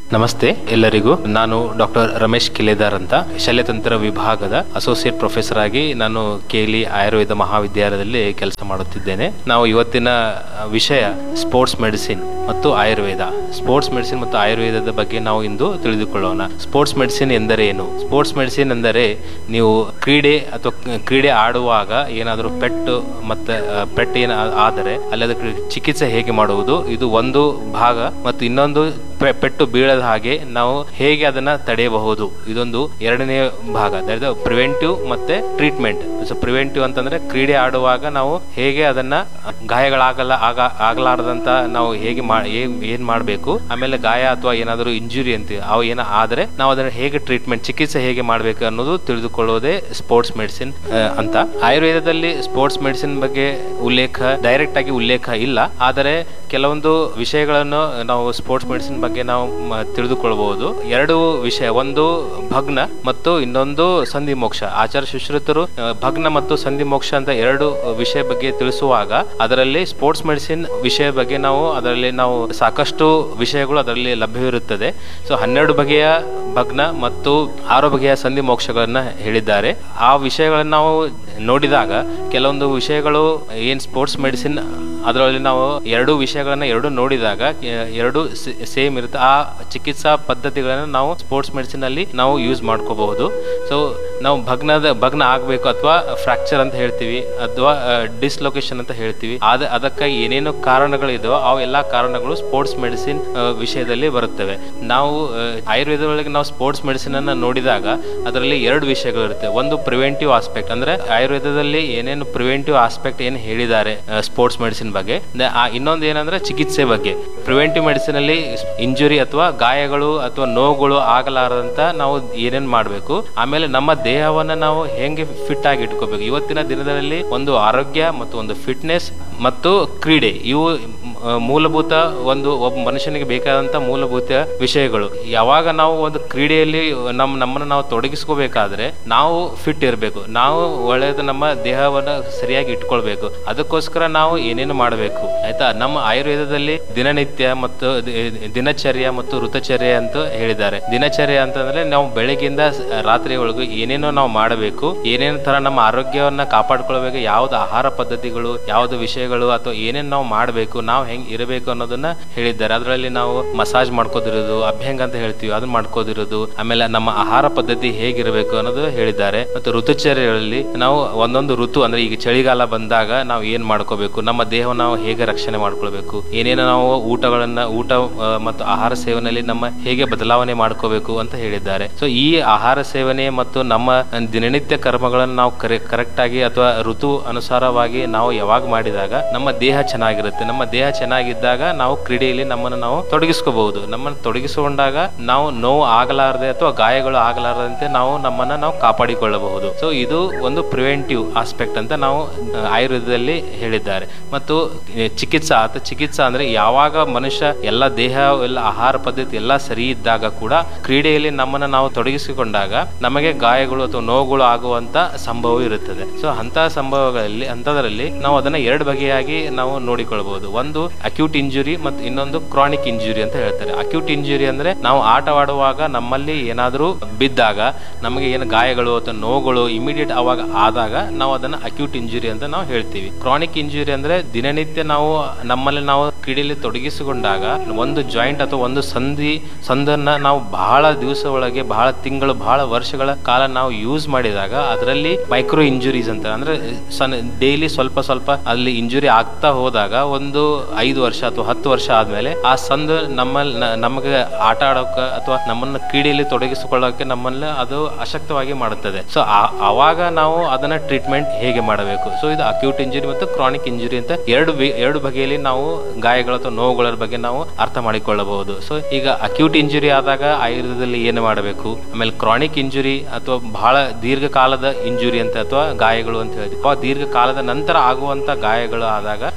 ನಮಸ್ತೆ ಎಲ್ಲರಿಗೂ ನಾನು ಡಾಕ್ಟರ್ ರಮೇಶ್ ಕಿಲೇದಾರ್ ಅಂತ ಶಲ್ಯತಂತ್ರ ವಿಭಾಗದ ಅಸೋಸಿಯೇಟ್ ಪ್ರೊಫೆಸರ್ ಆಗಿ ನಾನು ಕೇಲಿ ಆಯುರ್ವೇದ ಮಹಾವಿದ್ಯಾಲಯದಲ್ಲಿ ಕೆಲಸ ಮಾಡುತ್ತಿದ್ದೇನೆ ನಾವು ಇವತ್ತಿನ ವಿಷಯ ಸ್ಪೋರ್ಟ್ಸ್ ಮೆಡಿಸಿನ್ ಮತ್ತು ಆಯುರ್ವೇದ ಸ್ಪೋರ್ಟ್ಸ್ ಮೆಡಿಸಿನ್ ಮತ್ತು ಆಯುರ್ವೇದದ ಬಗ್ಗೆ ನಾವು ಇಂದು ತಿಳಿದುಕೊಳ್ಳೋಣ ಸ್ಪೋರ್ಟ್ಸ್ ಮೆಡಿಸಿನ್ ಎಂದರೆ ಏನು ಸ್ಪೋರ್ಟ್ಸ್ ಮೆಡಿಸಿನ್ ಎಂದರೆ ನೀವು ಕ್ರೀಡೆ ಅಥವಾ ಕ್ರೀಡೆ ಆಡುವಾಗ ಏನಾದರೂ ಪೆಟ್ಟು ಮತ್ತೆ ಆ, ಪೆಟ್ಟು ಏನ ಆದರೆ ಅಲ್ಲಿ ಅದಕ್ಕೆ ಚಿಕಿತ್ಸೆ ಹೇಗೆ ಮಾಡುವುದು ಇದು ಒಂದು ಭಾಗ ಮತ್ತು ಇನ್ನೊಂದು ಪೆ- ಪೆಟ್ಟು ಬೀಳದ ಹಾಗೆ ನಾವು ಹೇಗೆ ಅದನ್ನ ತಡೆಯಬಹುದು ಇದೊಂದು ಎರಡನೇ ಭಾಗ ಪ್ರಿವೆಂಟಿವ್ ಮತ್ತೆ ಟ್ರೀಟ್ಮೆಂಟ್ ಸೊ ಪ್ರಿವೆಂಟಿವ್ ಅಂತಂದ್ರೆ ಕ್ರೀಡೆ ಆಡುವಾಗ ನಾವು ಹೇಗೆ ಅದನ್ನ ಗಾಯಗಳಾಗಲ್ಲ ಆಗ ಆಗಲಾರದಂತ ನಾವು ಹೇಗೆ ಮಾ- ಏನ್ ಏನ್ ಮಾಡಬೇಕು ಆಮೇಲೆ ಗಾಯ ಅಥವಾ ಏನಾದರೂ ಇಂಜುರಿ ಅಂತ ಅವು ಏನ ಆದ್ರೆ ನಾವು ಅದನ್ನ ಹೇಗೆ ಟ್ರೀಟ್ಮೆಂಟ್ ಚಿಕಿತ್ಸೆ ಹೇಗೆ ಮಾಡಬೇಕು ಅನ್ನೋದು ತಿಳಿದುಕೊಳ್ಳೋದೇ ಸ್ಪೋರ್ಟ್ಸ್ ಮೆಡಿಸಿನ್ ಅಂತ ಆಯುರ್ವೇದದಲ್ಲಿ ಸ್ಪೋರ್ಟ್ಸ್ ಮೆಡಿಸಿನ್ ಬಗ್ಗೆ ಉಲ್ಲೇಖ ಡೈರೆಕ್ಟ್ ಆಗಿ ಉಲ್ಲೇಖ ಇಲ್ಲ ಆದರೆ ಕೆಲವೊಂದು ವಿಷಯಗಳನ್ನು ನಾವು ಸ್ಪೋರ್ಟ್ಸ್ ಮೆಡಿಸಿನ್ ಬಗ್ಗೆ ನಾವು ಮ- ತಿಳಿದುಕೊಳ್ಳಬಹುದು ಎರಡು ವಿಷಯ ಒಂದು ಭಗ್ನ ಮತ್ತು ಇನ್ನೊಂದು ಸಂಧಿ ಮೋಕ್ಷ ಆಚಾರ್ಯ ಸುಶ್ರುತರು ಆ, ಭಗ್ನ ಮತ್ತು ಸಂಧಿ ಮೋಕ್ಷ ಅಂತ ಎರಡು ವಿಷಯ ಬಗ್ಗೆ ತಿಳಿಸುವಾಗ ಅದರಲ್ಲಿ ಸ್ಪೋರ್ಟ್ಸ್ ಮೆಡಿಸಿನ್ ವಿಷಯ ಬಗ್ಗೆ ನಾವು ಅದರಲ್ಲಿ ನಾವು ಸಾಕಷ್ಟು ವಿಷಯಗಳು ಅದರಲ್ಲಿ ಲಭ್ಯವಿರುತ್ತದೆ ಸೊ ಹನ್ನೆರಡು ಬಗೆಯ ಭಗ್ನ ಮತ್ತು ಆರು ಬಗೆಯ ಸಂಧಿ ಮೋಕ್ಷಗಳನ್ನ ಹೇಳಿದ್ದಾರೆ ಆ ವಿಷಯಗಳನ್ನ ನಾವು ನೋಡಿದಾಗ ಕೆಲವೊಂದು ವಿಷಯಗಳು ಏನ್ ಸ್ಪೋರ್ಟ್ಸ್ ಮೆಡಿಸಿನ್ ಅದರಲ್ಲಿ ನಾವು ಎರಡು ವಿಷಯಗಳನ್ನ ಎರಡು ನೋಡಿದಾಗ ಎ- ಎರಡು ಸೇಮ್ ಇರುತ್ತೆ ಆ ಚಿಕಿತ್ಸಾ ಪದ್ಧತಿಗಳನ್ನ ನಾವು ಸ್ಪೋರ್ಟ್ಸ್ ಮೆಡಿಸಿನ್ ಅಲ್ಲಿ ನಾವು ಯೂಸ್ ಮಾಡ್ಕೋಬಹುದು ಸೊ ನಾವು ಭಗ್ನದ ಭಗ್ನ ಆಗಬೇಕು ಅಥವಾ ಫ್ರಾಕ್ಚರ್ ಅಂತ ಹೇಳ್ತೀವಿ ಅಥವಾ ಡಿಸ್ಲೊಕೇಶನ್ ಅಂತ ಹೇಳ್ತೀವಿ ಅದ ಅದಕ್ಕಾಗಿ ಏನೇನು ಕಾರಣಗಳಿದೋ ಅವು ಎಲ್ಲಾ ಕಾರಣಗಳು ಸ್ಪೋರ್ಟ್ಸ್ ಮೆಡಿಸಿನ್ ವಿಷಯದಲ್ಲಿ ಬರುತ್ತವೆ ನಾವು ಆ, ಆಯುರ್ವೇದ ಒಳಗೆ ನಾವು ಸ್ಪೋರ್ಟ್ಸ್ ಮೆಡಿಸಿನ್ ಅನ್ನ ನೋಡಿದಾಗ ಅದರಲ್ಲಿ ಎರಡು ವಿಷಯಗಳು ಇರುತ್ತೆ ಒಂದು ಪ್ರಿವೆಂಟಿವ್ ಆಸ್ಪೆಕ್ಟ್ ಅಂದ್ರೆ ಆಯುರ್ವೇದದಲ್ಲಿ ಏನೇನು ಪ್ರಿವೆಂಟಿವ್ ಆಸ್ಪೆಕ್ಟ್ ಏನು ಹೇಳಿದ್ದಾರೆ ಸ್ಪೋರ್ಟ್ಸ್ ಮೆಡಿಸಿನ್ ಬಗ್ಗೆ ನ- ಆ ಇನ್ನೊಂದು ಏನಂದ್ರೆ ಚಿಕಿತ್ಸೆ ಬಗ್ಗೆ ಪ್ರಿವೆಂಟಿವ್ ಮೆಡಿಸಿನ್ ಅಲ್ಲಿ ಇಂಜುರಿ ಅಥವಾ ಗಾಯಗಳು ಅಥವಾ ನೋವುಗಳು ಆಗಲಾರದಂತ ನಾವು ಏನೇನ್ ಮಾಡಬೇಕು ಆಮೇಲೆ ನಮ್ಮ ದೇಹವನ್ನ ನಾವು ಹೆಂಗೆ ಫಿಟ್ ಆಗಿ ಇಟ್ಕೋಬೇಕು ಇವತ್ತಿನ ದಿನದಲ್ಲಿ ಒಂದು ಆರೋಗ್ಯ ಮತ್ತು ಒಂದು ಫಿಟ್ನೆಸ್ ಮತ್ತು ಕ್ರೀಡೆ ಇವು ಆ, ಮೂಲಭೂತ ಒಂದು ಒಬ್ಬ ಮನುಷ್ಯನಿಗೆ ಬೇಕಾದಂತ ಮೂಲಭೂತ ವಿಷಯಗಳು ಯಾವಾಗ ನಾವು ಒಂದು ಕ್ರೀಡೆಯಲ್ಲಿ ನಮ್ಮ ನಮ್ಮನ್ನು ನಾವು ತೊಡಗಿಸ್ಕೋಬೇಕಾದ್ರೆ ನಾವು ಫಿಟ್ ಇರಬೇಕು ನಾವು ಒಳ್ಳೆಯದು ನಮ್ಮ ದೇಹವನ್ನ ಸರಿಯಾಗಿ ಇಟ್ಕೊಳ್ಬೇಕು ಅದಕ್ಕೋಸ್ಕರ ನಾವು ಏನೇನು ಮಾಡಬೇಕು ಆಯ್ತಾ ನಮ್ಮ ಆಯುರ್ವೇದದಲ್ಲಿ ದಿನನಿತ್ಯ ಮತ್ತು ದಿ- ದಿನಚರ್ಯ ಮತ್ತು ಋತುಚರ್ಯ ಅಂತ ಹೇಳಿದ್ದಾರೆ ದಿನಚರ್ಯ ಅಂತಂದ್ರೆ ನಾವು ಬೆಳಗ್ಗಿಂದ ಸ- ರಾತ್ರಿವರೆಗೂ ಏನೇನೋ ನಾವು ಮಾಡಬೇಕು ಏನೇನು ತರ ನಮ್ಮ ಆರೋಗ್ಯವನ್ನ ಕಾಪಾಡ್ಕೊಳ್ಬೇಕು ಯಾವ್ದು ಆಹಾರ ಪದ್ಧತಿಗಳು ಯಾವ್ದು ವಿಷಯಗಳು ಅಥವಾ ಏನೇನ್ ನಾವು ಮಾಡಬೇಕು ನಾವು ಹೆಂಗ್ ಇರಬೇಕು ಅನ್ನೋದನ್ನ ಹೇಳಿದ್ದಾರೆ ಅದರಲ್ಲಿ ನಾವು ಮಸಾಜ್ ಮಾಡ್ಕೋದಿರೋದು ಅಭ್ಯಂಗ ಅಂತ ಹೇಳ್ತೀವಿ ಅದನ್ನ ಮಾಡ್ಕೋದಿರೋದು ಆಮೇಲೆ ನಮ್ಮ ಆಹಾರ ಪದ್ಧತಿ ಹೇಗಿರಬೇಕು ಅನ್ನೋದು ಹೇಳಿದ್ದಾರೆ ಮತ್ತು ಋತುಚರ್ಯಗಳಲ್ಲಿ ನಾವು ಒಂದೊಂದು ಋತು ಅಂದ್ರೆ ಈಗ ಚಳಿಗಾಲ ಬಂದಾಗ ನಾವು ಏನ್ ಮಾಡ್ಕೋಬೇಕು ನಮ್ಮ ದೇಹವನ್ನು ನಾವು ಹೇಗೆ ರಕ್ಷಣೆ ಮಾಡ್ಕೊಳ್ಬೇಕು ಏನೇನು ನಾವು ಊಟಗಳನ್ನ ಊಟ ಆ, ಮತ್ತು ಆಹಾರ ಸೇವನೆಯಲ್ಲಿ ನಮ್ಮ ಹೇಗೆ ಬದಲಾವಣೆ ಮಾಡ್ಕೋಬೇಕು ಅಂತ ಹೇಳಿದ್ದಾರೆ ಸೊ ಈ ಆಹಾರ ಸೇವನೆ ಮತ್ತು ನಮ್ಮ ದಿನನಿತ್ಯ ಕರ್ಮಗಳನ್ನು ನಾವು ಕರೆಕ್ಟ್ ಆಗಿ ಅಥವಾ ಋತು ಅನುಸಾರವಾಗಿ ನಾವು ಯಾವಾಗ ಮಾಡಿದಾಗ ನಮ್ಮ ದೇಹ ಚೆನ್ನಾಗಿರುತ್ತೆ ನಮ್ಮ ದೇಹ ಚೆನ್ನಾಗಿದ್ದಾಗ ನಾವು ಕ್ರೀಡೆಯಲ್ಲಿ ನಮ್ಮನ್ನು ನಾವು ತೊಡಗಿಸ್ಕೋಬಹುದು ನಮ್ಮನ್ನು ತೊಡಗಿಸಿಕೊಂಡಾಗ ನಾವು ನೋವು ಆಗಲಾರದೆ ಅಥವಾ ಗಾಯಗಳು ಆಗಲಾರದಂತೆ ನಾವು ನಮ್ಮನ್ನ ನಾವು ಕಾಪಾಡಿಕೊಳ್ಳಬಹುದು ಸೊ ಇದು ಒಂದು ಪ್ರಿವೆಂಟಿವ್ ಆಸ್ಪೆಕ್ಟ್ ಅಂತ ನಾವು ಆ, ಆಯುರ್ವೇದದಲ್ಲಿ ಹೇಳಿದ್ದಾರೆ ಮತ್ತು ಆ, ಚಿಕಿತ್ಸಾ ಅಥವಾ ಚಿಕಿತ್ಸಾ ಅಂದ್ರೆ ಯಾವಾಗ ಮನುಷ್ಯ ಎಲ್ಲ ದೇಹ ಎಲ್ಲ ಆಹಾರ ಪದ್ಧತಿ ಎಲ್ಲ ಸರಿ ಇದ್ದಾಗ ಕೂಡ ಕ್ರೀಡೆಯಲ್ಲಿ ನಮ್ಮನ್ನ ನಾವು ತೊಡಗಿಸಿಕೊಂಡಾಗ ನಮಗೆ ಗಾಯಗಳು ಅಥವಾ ನೋವುಗಳು ಆಗುವಂತ ಸಂಭವ ಇರುತ್ತದೆ ಸೊ ಅಂತ ಸಂಭವಗಳಲ್ಲಿ ಅಂತದರಲ್ಲಿ ನಾವು ಅದನ್ನ ಎರಡು ಬಗೆಯಾಗಿ ನಾವು ನೋಡಿಕೊಳ್ಳಬಹುದು ಒಂದು ಅಕ್ಯೂಟ್ ಇಂಜುರಿ ಮತ್ತು ಇನ್ನೊಂದು ಕ್ರಾನಿಕ್ ಇಂಜುರಿ ಅಂತ ಹೇಳ್ತಾರೆ ಅಕ್ಯೂಟ್ ಇಂಜುರಿ ಅಂದ್ರೆ ನಾವು ಆಟವಾಡುವಾಗ ನಮ್ಮಲ್ಲಿ ಏನಾದರೂ ಬಿದ್ದಾಗ ನಮಗೆ ಏನು ಗಾಯಗಳು ಅಥವಾ ನೋವುಗಳು ಇಮಿಡಿಯೇಟ್ ಅವಾಗ ಆದಾಗ ನಾವು ಅದನ್ನ ಅಕ್ಯೂಟ್ ಇಂಜುರಿ ಅಂತ ನಾವು ಹೇಳ್ತೀವಿ ಕ್ರಾನಿಕ್ ಇಂಜುರಿ ಅಂದ್ರೆ ದಿನನಿತ್ಯ ನಾವು ನಮ್ಮಲ್ಲಿ ನಾವು ಕ್ರೀಡೆಯಲ್ಲಿ ತೊಡಗಿಸಿಕೊಂಡಾಗ ಒಂದು ಜಾಯಿಂಟ್ ಅಥವಾ ಒಂದು ಸಂಧಿ ಸಂದನ್ನ ನಾವು ಬಹಳ ದಿವಸ ಒಳಗೆ ಬಹಳ ತಿಂಗಳು ಬಹಳ ವರ್ಷಗಳ ಕಾಲ ನಾವು ಯೂಸ್ ಮಾಡಿದಾಗ ಅದರಲ್ಲಿ ಮೈಕ್ರೋ ಇಂಜುರೀಸ್ ಅಂತ ಅಂದ್ರೆ ಸಣ್ಣ ಡೈಲಿ ಸ್ವಲ್ಪ ಸ್ವಲ್ಪ ಅಲ್ಲಿ ಇಂಜುರಿ ಆಗ್ತಾ ಹೋದಾಗ ಒಂದು ಐದು ವರ್ಷ ಅಥವಾ ಹತ್ತು ವರ್ಷ ಆದ್ಮೇಲೆ ಆ ಸಂದು ನಮ್ಮಲ್ಲಿ ನ- ನಮಗೆ ಆಟ ಆಡೋಕೆ ಅಥವಾ ನಮ್ಮನ್ನ ಕ್ರೀಡೆಯಲ್ಲಿ ತೊಡಗಿಸಿಕೊಳ್ಳೋಕೆ ನಮ್ಮನ್ನ ಅದು ಅಶಕ್ತವಾಗಿ ಮಾಡುತ್ತದೆ ಸೊ ಅವಾಗ ನಾವು ಅದನ್ನ ಟ್ರೀಟ್ಮೆಂಟ್ ಹೇಗೆ ಮಾಡಬೇಕು ಸೊ ಇದು ಅಕ್ಯೂಟ್ ಇಂಜುರಿ ಮತ್ತು ಕ್ರಾನಿಕ್ ಇಂಜುರಿ ಅಂತ ಎರಡು ವಿ- ಎರಡು ಬಗೆಯಲ್ಲಿ ನಾವು ಗಾಯಗಳು ಅಥವಾ ನೋವುಗಳ ಬಗ್ಗೆ ನಾವು ಅರ್ಥ ಮಾಡಿಕೊಳ್ಳಬಹುದು ಸೊ ಈಗ ಅಕ್ಯೂಟ್ ಇಂಜುರಿ ಆದಾಗ ಆಯುರ್ವೇದದಲ್ಲಿ ಏನು ಮಾಡಬೇಕು ಆಮೇಲೆ ಕ್ರಾನಿಕ್ ಇಂಜುರಿ ಅಥವಾ ಬಹಳ ದೀರ್ಘಕಾಲದ ಇಂಜುರಿ ಅಂತ ಅಥವಾ ಗಾಯಗಳು ಅಂತ ಹೇಳ್ತೀವಿ ಆ ದೀರ್ಘಕಾಲದ ನಂತರ ಆಗುವಂತ ಗಾಯಗಳು ಆದಾಗ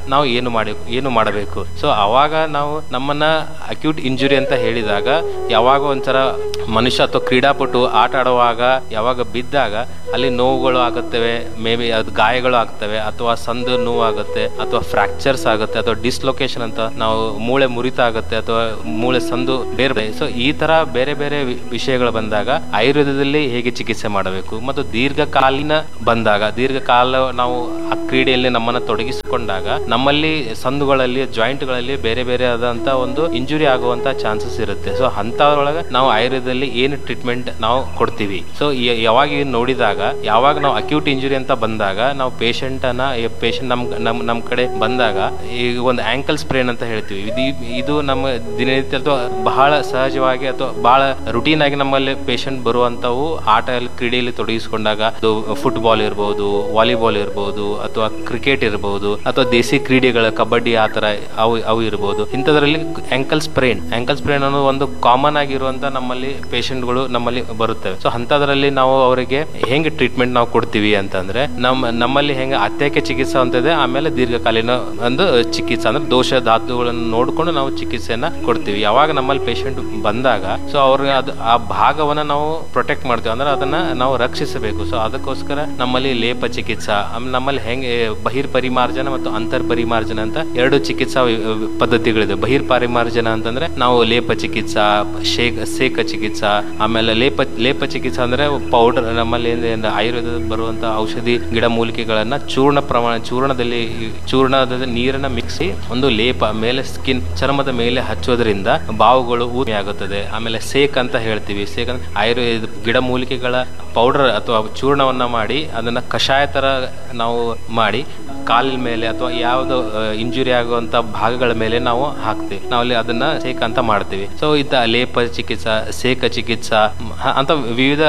ನಾವು ಏನು ಮಾಡಿ ಏನು ಮಾಡಬೇಕು ಸೊ ಅವಾಗ ನಾವು ನಮ್ಮನ್ನ ಅಕ್ಯೂಟ್ ಇಂಜುರಿ ಅಂತ ಹೇಳಿದಾಗ ಯಾವಾಗ ಒಂಥರ ಮನುಷ್ಯ ಅಥವಾ ಕ್ರೀಡಾಪಟು ಆಟ ಆಡುವಾಗ ಯಾವಾಗ ಬಿದ್ದಾಗ ಅಲ್ಲಿ ನೋವುಗಳು ಆಗುತ್ತವೆ ಮೇ ಬಿ ಅದು ಗಾಯಗಳು ಆಗ್ತವೆ ಅಥವಾ ಸಂದು ನೋವು ಆಗುತ್ತೆ ಅಥವಾ ಫ್ರಾಕ್ಚರ್ಸ್ ಆಗುತ್ತೆ ಅಥವಾ ಡಿಸ್ಲೊಕೇಶನ್ ಅಂತ ನಾವು ಮೂಳೆ ಮುರಿತ ಆಗುತ್ತೆ ಅಥವಾ ಮೂಳೆ ಸಂದು ಬೇರೆ ಸೊ ಈ ತರ ಬೇರೆ ಬೇರೆ ವಿ- ವಿಷಯಗಳು ಬಂದಾಗ ಆಯುರ್ವೇದದಲ್ಲಿ ಹೇಗೆ ಚಿಕಿತ್ಸೆ ಮಾಡಬೇಕು ಮತ್ತು ದೀರ್ಘಕಾಲೀನ ಬಂದಾಗ ದೀರ್ಘಕಾಲ ನಾವು ಆ ಕ್ರೀಡೆಯಲ್ಲಿ ನಮ್ಮನ್ನ ತೊಡಗಿಸಿಕೊಂಡಾಗ ನಮ್ಮಲ್ಲಿ ಸಂದುಗಳಲ್ಲಿ ಜಾಯಿಂಟ್ಗಳಲ್ಲಿ ಬೇರೆ ಬೇರೆ ಆದಂತ ಒಂದು ಇಂಜುರಿ ಆಗುವಂತ ಚಾನ್ಸಸ್ ಇರುತ್ತೆ ಸೊ ಅಂತದ್ರೊಳಗೆ ನಾವು ಆಯುರ್ವೇದದಲ್ಲಿ ಏನು ಟ್ರೀಟ್ಮೆಂಟ್ ನಾವು ಕೊಡ್ತೀವಿ ಸೊ ಯಾವಾಗ ಇದ್ ನೋಡಿದಾಗ ಯಾವಾಗ ನಾವು ಅಕ್ಯೂಟ್ ಇಂಜುರಿ ಅಂತ ಬಂದಾಗ ನಾವು ಪೇಷಂಟ್ ಅನ್ನ ಪೇಷಂಟ್ ನಮ್ ನಮ್ ನಮ್ ಕಡೆ ಬಂದಾಗ ಈಗ ಒಂದು ಆಂಕಲ್ ಸ್ಪ್ರೇನ್ ಅಂತ ಹೇಳ್ತೀವಿ ಇದು ಇದು ನಮ್ಮ ದಿನನಿತ್ಯ ಅಥವಾ ಬಹಳ ಸಹಜವಾಗಿ ಅಥವಾ ಬಹಳ ರುಟೀನ್ ಆಗಿ ನಮ್ಮಲ್ಲಿ ಪೇಷಂಟ್ ಬರುವಂತವು ಆಟ ಕ್ರೀಡೆಯಲ್ಲಿ ತೊಡಗಿಸಿಕೊಂಡಾಗ ಅದು ಫುಟ್ಬಾಲ್ ಇರ್ಬೋದು ವಾಲಿಬಾಲ್ ಇರ್ಬೋದು ಅಥವಾ ಕ್ರಿಕೆಟ್ ಇರಬಹುದು ಅಥವಾ ದೇಸಿ ಕ್ರೀಡೆಗಳ ಕಬಡ್ಡಿ ಆ ತರ ಅವು ಅವು ಇರಬಹುದು ಇಂಥದ್ರಲ್ಲಿ ಆಂಕಲ್ ಸ್ಪ್ರೇನ್ ಆಂಕಲ್ ಸ್ಪ್ರೇನ್ ಅನ್ನೋದು ಒಂದು ಕಾಮನ್ ಆಗಿರುವಂತ ನಮ್ಮಲ್ಲಿ ಪೇಷಂಟ್ಗಳು ನಮ್ಮಲ್ಲಿ ಬರುತ್ತವೆ ಸೊ ಅಂತದ್ರಲ್ಲಿ ನಾವು ಅವರಿಗೆ ಹೆಂಗೆ ಟ್ರೀಟ್ಮೆಂಟ್ ನಾವು ಕೊಡ್ತೀವಿ ಅಂತಂದ್ರೆ ನಮ್ಮ ನಮ್ಮಲ್ಲಿ ಹೆಂಗೆ ಅತ್ಯಕ್ಕೆ ಚಿಕಿತ್ಸೆ ಅಂತ ಇದೆ ಆಮೇಲೆ ದೀರ್ಘಕಾಲೀನ ಒಂದು ಚಿಕಿತ್ಸೆ ಅಂದ್ರೆ ದೋಷ ಧಾತುಗಳನ್ನು ನೋಡ್ಕೊಂಡು ನಾವು ಚಿಕಿತ್ಸೆಯನ್ನ ಕೊಡ್ತೀವಿ ಯಾವಾಗ ನಮ್ಮಲ್ಲಿ ಪೇಷಂಟ್ ಬಂದಾಗ ಸೊ ಅವ್ರಿಗೆ ಅದು ಆ ಭಾಗವನ್ನ ನಾವು ಪ್ರೊಟೆಕ್ಟ್ ಮಾಡ್ತೀವಿ ಅಂದ್ರೆ ಅದನ್ನ ನಾವು ರಕ್ಷಿಸಬೇಕು ಸೊ ಅದಕ್ಕೋಸ್ಕರ ನಮ್ಮಲ್ಲಿ ಲೇಪ ಚಿಕಿತ್ಸಾ ಆಮೇಲೆ ನಮ್ಮಲ್ಲಿ ಹೆಂಗೆ ಬಹಿರ್ ಪರಿಮಾರ್ಜನ ಮತ್ತು ಅಂತರ್ ಪರಿಮಾರ್ಜನ ಅಂತ ಎರಡು ಚಿಕಿತ್ಸಾ ವಿ- ವಿ- ಪದ್ಧತಿಗಳಿದೆ ಬಹಿರ್ ಪರಿಮಾರ್ಜನ ಅಂತಂದ್ರೆ ನಾವು ಲೇಪ ಚಿಕಿತ್ಸಾ ಶೇಕ್ ಸೇಕ ಚಿಕಿತ್ಸಾ ಆಮೇಲೆ ಲೇಪ ಲೇಪ ಚಿಕಿತ್ಸಾ ಅಂದ್ರೆ ಪೌಡರ್ ನಮ್ಮಲ್ಲಿ ಏನ್- ಏನ್ ಆಯುರ್ವೇದ ಬರುವಂತ ಔಷಧಿ ಗಿಡಮೂಲಿಕೆಗಳನ್ನ ಚೂರ್ಣ ಪ್ರಮಾಣ ಚೂರ್ಣದಲ್ಲಿ ಚೂರ್ಣದ ನೀರನ್ನ ಮಿಕ್ಸಿ ಒಂದು ಲೇಪ ಮೇಲೆ ಸ್ಕಿನ್ ಚರ್ಮದ ಮೇಲೆ ಹಚ್ಚೋದ್ರಿಂದ ಬಾವುಗಳು ಊರಿ ಆಗುತ್ತದೆ ಆಮೇಲೆ ಸೇಕ್ ಅಂತ ಹೇಳ್ತೀವಿ ಸೇಕ್ ಅಂದ್ರೆ ಆಯುರ್ವೇದ ಗಿಡಮೂಲಿಕೆಗಳ ಪೌಡರ್ ಅಥವಾ ಚೂರ್ಣವನ್ನ ಮಾಡಿ ಅದನ್ನ ಕಷಾಯ ತರ ನಾವು ಮಾಡಿ ಕಾಲಿನ ಮೇಲೆ ಅಥವಾ ಯಾವ್ದು ಇಂಜುರಿ ಆಗುವಂತ ಭಾಗಗಳ ಮೇಲೆ ನಾವು ಹಾಕ್ತೀವಿ ನಾವು ಅಲ್ಲಿ ಅದನ್ನ ಸೇಕ ಅಂತ ಮಾಡ್ತೀವಿ ಸೊ ಇದ್ದ ಲೇಪ ಚಿಕಿತ್ಸಾ ಸೇಕ ಚಿಕಿತ್ಸಾ ಮ್, ಹ- ಅಂತ ವಿವಿಧ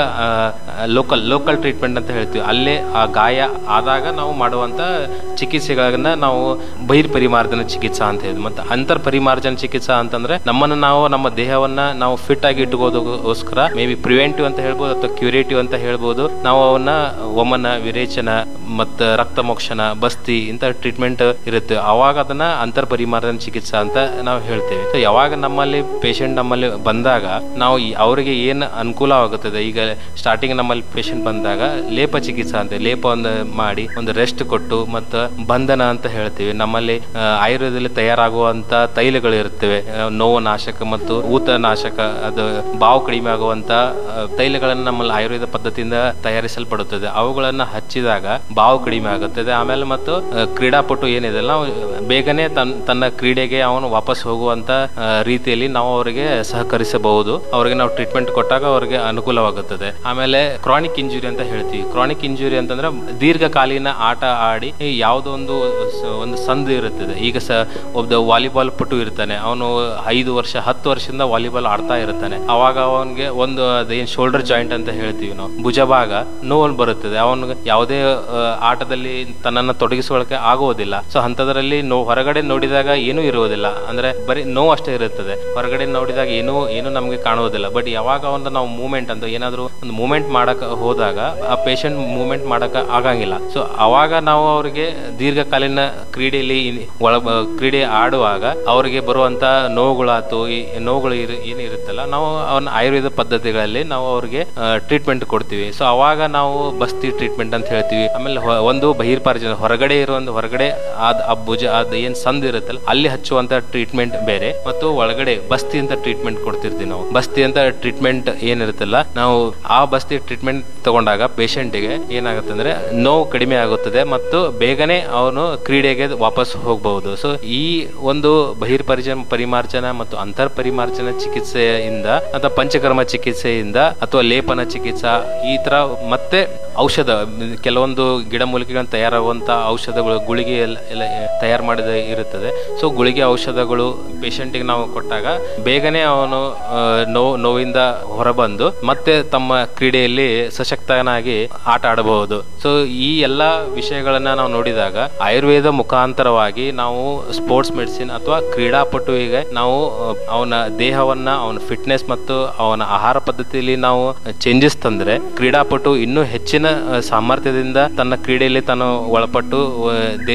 ಲೋಕಲ್ ಲೋಕಲ್ ಟ್ರೀಟ್ಮೆಂಟ್ ಅಂತ ಹೇಳ್ತೀವಿ ಅಲ್ಲೇ ಆ ಗಾಯ ಆದಾಗ ನಾವು ಮಾಡುವಂತ ಚಿಕಿತ್ಸೆಗಳನ್ನ ನಾವು ಬಹಿರ್ ಪರಿಮಾರ್ಜನ ಚಿಕಿತ್ಸಾ ಅಂತ ಹೇಳಿದ್ವಿ ಮತ್ತೆ ಅಂತರ್ ಪರಿಮಾರ್ಜನ ಚಿಕಿತ್ಸಾ ಅಂತಂದ್ರೆ ನಮ್ಮನ್ನ ನಾವು ನಮ್ಮ ದೇಹವನ್ನ ನಾವು ಫಿಟ್ ಆಗಿ ಇಟ್ಕೋದಕ್ಕೋಸ್ಕರ ಮೇ ಬಿ ಪ್ರಿವೆಂಟಿವ್ ಅಂತ ಹೇಳ್ಬೋದು ಅಥವಾ ಕ್ಯೂರೇಟಿವ್ ಅಂತ ಹೇಳ್ಬೋದು ನಾವು ಅವನ್ನ ವಮನ ವಿರೇಚನ ಮತ್ತ ರಕ್ತ ಮೋಕ್ಷಣ ಬಸ್ತಿ ಇಂತ ಟ್ರೀಟ್ಮೆಂಟ್ ಇರುತ್ತೆ ಅವಾಗ ಅದನ್ನ ಅಂತರ್ ಪರಿಮಾರ್ಜನ ಚಿಕಿತ್ಸಾ ಅಂತ ನಾವು ಹೇಳ್ತೇವೆ ಸೊ ಯಾವಾಗ ನಮ್ಮಲ್ಲಿ ಪೇಷಂಟ್ ನಮ್ಮಲ್ಲಿ ಬಂದಾಗ ನಾವು ಈ- ಅವರಿಗೆ ಏನ್ ಅನುಕೂಲವಾಗುತ್ತದೆ ಈಗ ಸ್ಟಾರ್ಟಿಂಗ್ ನಮ್ಮಲ್ಲಿ ಪೇಷಂಟ್ ಬಂದಾಗ ಲೇಪ ಚಿಕಿತ್ಸಾ ಅಂತ ಲೇಪ ಒಂದು ಮಾಡಿ ಒಂದು ರೆಸ್ಟ್ ಕೊಟ್ಟು ಮತ್ತು ಬಂಧನ ಅಂತ ಹೇಳ್ತೀವಿ ನಮ್ಮಲ್ಲಿ ಆ, ಆಯುರ್ವೇದದಲ್ಲಿ ತಯಾರಾಗುವಂತ ತೈಲಗಳು ಇರ್ತವೆ ಆ, ನೋವು ನಾಶಕ ಮತ್ತು ಊತ ನಾಶಕ ಅದು ಬಾವು ಕಡಿಮೆ ಆಗುವಂತ ಆ, ತೈಲಗಳನ್ನು ನಮ್ಮಲ್ಲಿ ಆಯುರ್ವೇದ ಪದ್ಧತಿಯಿಂದ ತಯಾರಿಸಲ್ಪಡುತ್ತದೆ ಅವುಗಳನ್ನ ಹಚ್ಚಿದಾಗ ಬಾವು ಕಡಿಮೆ ಆಗುತ್ತದೆ ಆಮೇಲೆ ಮತ್ತು ಆ, ಕ್ರೀಡಾಪಟು ಏನಿದೆ ನಾವು ಬೇಗನೆ ತನ್ ತನ್ನ ಕ್ರೀಡೆಗೆ ಅವನು ವಾಪಸ್ ಹೋಗುವಂತ ಆ, ರೀತಿಯಲ್ಲಿ ನಾವು ಅವರಿಗೆ ಸಹಕರಿಸಬಹುದು ಅವರಿಗೆ ನಾವು ಟ್ರೀಟ್ಮೆಂಟ್ ಕೊಟ್ಟಾಗ ಅವರಿಗೆ ಅನುಕೂಲವಾಗುತ್ತದೆ ಆಮೇಲೆ ಕ್ರಾನಿಕ್ ಇಂಜುರಿ ಅಂತ ಹೇಳ್ತೀವಿ ಕ್ರಾನಿಕ್ ಇಂಜುರಿ ಅಂತಂದ್ರೆ ದೀರ್ಘಕಾಲೀನ ಆಟ ಆಡಿ ಈ ಯಾವುದೋ ಒಂದು ಸ- ಒಂದು ಸಂದು ಇರುತ್ತದೆ ಈಗ ಸ ಒಬ್ಬ ವಾಲಿಬಾಲ್ ಪಟು ಇರ್ತಾನೆ ಅವನು ಐದು ವರ್ಷ ಹತ್ತು ವರ್ಷದಿಂದ ವಾಲಿಬಾಲ್ ಆಡ್ತಾ ಇರ್ತಾನೆ ಅವಾಗ ಅವನಿಗೆ ಒಂದು ಅದೇನ್ ಶೋಲ್ಡರ್ ಜಾಯಿಂಟ್ ಅಂತ ಹೇಳ್ತೀವಿ ನಾವು ಭುಜ ಭಾಗ ನೋವು ಬರುತ್ತದೆ ಅವನಿಗೆ ಯಾವುದೇ ಆ, ಆಟದಲ್ಲಿ ತನ್ನನ್ನು ತೊಡಗಿಸಿಕೊಳ್ಳಕ್ಕೆ ಆಗುವುದಿಲ್ಲ ಸೊ ಅಂತದ್ರಲ್ಲಿ ನೋ ಹೊರಗಡೆ ನೋಡಿದಾಗ ಏನೂ ಇರುವುದಿಲ್ಲ ಅಂದ್ರೆ ಬರೀ ನೋವು ಅಷ್ಟೇ ಇರುತ್ತದೆ ಹೊರಗಡೆ ನೋಡಿದಾಗ ಏನೂ ಏನು ನಮಗೆ ಕಾಣುವುದಿಲ್ಲ ಬಟ್ ಯಾವಾಗ ಒಂದು ನಾವು ಮೂವ್ಮೆಂಟ್ ಅಂತ ಏನಾದರೂ ಒಂದು ಮೂವ್ಮೆಂಟ್ ಮಾಡಕ್ ಹೋದಾಗ ಆ ಪೇಷಂಟ್ ಮೂವ್ಮೆಂಟ್ ಮಾಡಕ್ ಆಗಂಗಿಲ್ಲ ಸೊ ಅವಾಗ ನಾವು ಅವರಿಗೆ ದೀರ್ಘಕಾಲೀನ ಕ್ರೀಡೆಯಲ್ಲಿ ಇನ್- ಒಳ ಬ- ಕ್ರೀಡೆ ಆಡುವಾಗ ಅವರಿಗೆ ಬರುವಂತ ನೋವುಗಳಾತು ಈ ನೋವುಗಳು ಇರು- ಏನು ಇರುತ್ತಲ್ಲ ನಾವು ಅವನ್ನ ಆಯುರ್ವೇದ ಪದ್ಧತಿಗಳಲ್ಲಿ ನಾವು ಅವ್ರಿಗೆ ಟ್ರೀಟ್ಮೆಂಟ್ ಕೊಡ್ತೀವಿ ಸೊ ಅವಾಗ ನಾವು ಬಸ್ತಿ ಟ್ರೀಟ್ಮೆಂಟ್ ಅಂತ ಹೇಳ್ತೀವಿ ಆಮೇಲೆ ಹೊ- ಒಂದು ಬಹಿರ್ಪಾರ್ಜನ ಹೊರಗಡೆ ಇರೋ ಒಂದು ಹೊರಗಡೆ ಆದ ಆ ಭುಜ ಅದ್ ಏನ್ ಸಂದ್ ಇರುತ್ತಲ್ಲ ಅಲ್ಲಿ ಹಚ್ಚುವಂತ ಟ್ರೀಟ್ಮೆಂಟ್ ಬೇರೆ ಮತ್ತು ಒಳಗಡೆ ಬಸ್ತಿ ಅಂತ ಟ್ರೀಟ್ಮೆಂಟ್ ಕೊಡ್ತಿರ್ತೀವಿ ನಾವು ಬಸ್ತಿ ಅಂತ ಟ್ರೀಟ್ಮೆಂಟ್ ಏನಿರುತ್ತಲ್ಲ ನಾವು ಆ ಬಸ್ತಿ ಟ್ರೀಟ್ಮೆಂಟ್ ತಗೊಂಡಾಗ patient ಗೆ ಏನಾಗುತ್ತೆ ಅಂದ್ರೆ ನೋವು ಕಡಿಮೆ ಆಗುತ್ತದೆ ಮತ್ತು ಬೇಗನೆ ಅವನು ಕ್ರೀಡೆಗೆ ವಾಪಸ್ ಹೋಗಬಹುದು ಸೊ ಈ ಒಂದು ಬಹಿರ್ಪರಿಜನ ಪರಿಮಾರ್ಜನ ಮತ್ತು ಅಂತರ್ ಪರಿಮಾರ್ಜನ ಚಿಕಿತ್ಸೆಯಿಂದ ಅಥವಾ ಪಂಚಕರ್ಮ ಚಿಕಿತ್ಸೆಯಿಂದ ಅಥವಾ ಲೇಪನ ಚಿಕಿತ್ಸಾ ಈ ತರ ಮತ್ತೆ ಔಷಧ ಕೆಲವೊಂದು ಗಿಡಮೂಲಿಕೆಗಳನ್ನು ತಯಾರಾಗುವಂತ ಔಷಧಗಳು ಗುಳಿಗೆ ಎಲ್ಲ ಎಲ್ಲ ತಯಾರು ಮಾಡಿದ ಇರುತ್ತದೆ ಸೊ ಗುಳಿಗೆ ಔಷಧಗಳು ಪೇಷಂಟಿಗೆ ನಾವು ಕೊಟ್ಟಾಗ ಬೇಗನೆ ಅವನು ಆ, ನೋವು ನೋವಿಂದ ಹೊರಬಂದು ಮತ್ತೆ ತಮ್ಮ ಕ್ರೀಡೆಯಲ್ಲಿ ಸಶಕ್ತನಾಗಿ ಆಟ ಆಡಬಹುದು ಸೊ ಈ ಎಲ್ಲಾ ವಿಷಯಗಳನ್ನ ನಾವು ನೋಡಿದಾಗ ಆಯುರ್ವೇದ ಮುಖಾಂತರವಾಗಿ ನಾವು ಸ್ಪೋರ್ಟ್ಸ್ ಮೆಡಿಸಿನ್ ಅಥವಾ ಕ್ರೀಡಾಪಟುವಿಗೆ ನಾವು ಆ, ಅವನ ದೇಹವನ್ನ ಅವನ ಫಿಟ್ನೆಸ್ ಮತ್ತು ಅವನ ಆಹಾರ ಪದ್ಧತಿಯಲ್ಲಿ ನಾವು ಚೇಂಜಸ್ ತಂದ್ರೆ ಕ್ರೀಡಾಪಟು ಇನ್ನೂ ಹೆಚ್ಚಿನ ಆ, ಸಾಮರ್ಥ್ಯದಿಂದ ತನ್ನ ಕ್ರೀಡೆಯಲ್ಲಿ ತಾನು ಒಳಪಟ್ಟು ಆ, ದೇಶಕ್ಕಾಗಿ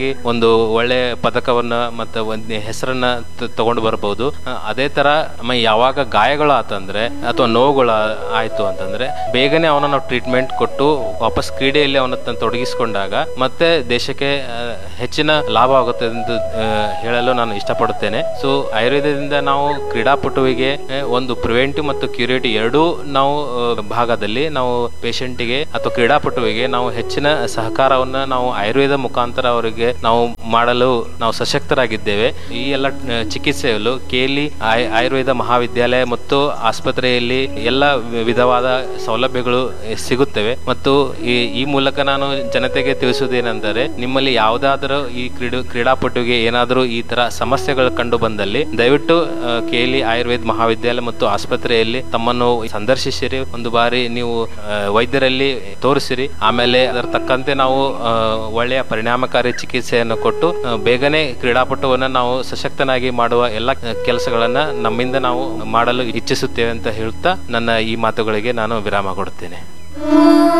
ಹೋಗಿ ಒಂದು ಒಳ್ಳೆ ಪದಕವನ್ನ ಮತ್ತೆ ಒಂದು ಹೆಸರನ್ನ ತ- ತಗೊಂಡು ಬರಬಹುದು ಆ, ಅದೇ ತರ ಮ ಯಾವಾಗ ಗಾಯಗಳು ಆತಂದ್ರೆ ಅಥವಾ ನೋವುಗಳು ಆಯ್ತು ಅಂತಂದ್ರೆ ಬೇಗನೆ ಅವನ ನಾವು ಟ್ರೀಟ್ಮೆಂಟ್ ಕೊಟ್ಟು ವಾಪಸ್ ಕ್ರೀಡೆಯಲ್ಲಿ ಅವನ ತ- ತೊಡಗಿಸಿಕೊಂಡಾಗ ಮತ್ತೆ ದೇಶಕ್ಕೆ ಆ, ಹೆಚ್ಚಿನ ಲಾಭ ಆಗುತ್ತೆ ಎಂದು ಆ, ಹೇಳಲು ನಾನು ಇಷ್ಟಪಡುತ್ತೇನೆ ಸೊ ಆಯುರ್ವೇದದಿಂದ ನಾವು ಕ್ರೀಡಾಪಟುವಿಗೆ ಆ, ಒಂದು ಪ್ರಿವೆಂಟಿವ್ ಮತ್ತು ಕ್ಯೂರೇಟಿವ್ ಎರಡೂ ನಾವು ಆ, ಭಾಗದಲ್ಲಿ ನಾವು ಪೇಷಂಟಿಗೆ ಅಥವಾ ಕ್ರೀಡಾಪಟುವಿಗೆ ನಾವು ಹೆಚ್ಚಿನ ಸಹಕಾರವನ್ನ ನಾವು ಆಯುರ್ವೇದ ಮುಖಾಂತರ ಅವರಿಗೆ ನಾವು ಮಾಡಲು ನಾವು ಸಶಕ್ತರಾಗಿದ್ದೇವೆ ಈ ಎಲ್ಲ ಆ, ಚಿಕಿತ್ಸೆಗಳು ಕೇಲಿ ಆಯ್- ಆಯುರ್ವೇದ ಮಹಾವಿದ್ಯಾಲಯ ಮತ್ತು ಆಸ್ಪತ್ರೆಯಲ್ಲಿ ಎಲ್ಲ ವಿ- ವಿಧವಾದ ಸೌಲಭ್ಯಗಳು ಆ, ಸಿಗುತ್ತವೆ ಮತ್ತು ಈ ಈ ಮೂಲಕ ನಾನು ಜನತೆಗೆ ತಿಳಿಸುವುದೇನೆಂದರೆ ನಿಮ್ಮಲ್ಲಿ ಯಾವುದಾದರೂ ಈ ಕ್ರೀಡು ಕ್ರೀಡಾಪಟುವಿಗೆ ಏನಾದರೂ ಈ ತರ ಸಮಸ್ಯೆಗಳು ಕಂಡು ಬಂದಲ್ಲಿ ದಯವಿಟ್ಟು ಆ, ಕೇಲಿ ಆಯುರ್ವೇದ ಮಹಾವಿದ್ಯಾಲಯ ಮತ್ತು ಆಸ್ಪತ್ರೆಯಲ್ಲಿ ತಮ್ಮನ್ನು ಸಂದರ್ಶಿಸಿರಿ ಒಂದು ಬಾರಿ ನೀವು ಆ, ವೈದ್ಯರಲ್ಲಿ ತೋರಿಸಿರಿ ಆಮೇಲೆ ಅದರ ತಕ್ಕಂತೆ ನಾವು ಆ, ಒಳ್ಳೆಯ ಪರಿಣಾಮಕಾರಿ ಚಿಕಿತ್ಸೆಯನ್ನು ಕೊಟ್ಟು ಆ, ಬೇಗನೆ ಕ್ರೀಡಾಪಟುವನ್ನ ನಾವು ಸಶಕ್ತನಾಗಿ ಮಾಡುವ ಎಲ್ಲ ಕೆಲಸಗಳನ್ನ ನಮ್ಮಿಂದ ನಾವು ಮಾಡಲು ಇಚ್ಛಿಸುತ್ತೇವೆ ಅಂತ ಹೇಳುತ್ತಾ ನನ್ನ ಈ ಮಾತುಗಳಿಗೆ ನಾನು ವಿರಾಮ ಕೊಡುತ್ತೇನೆ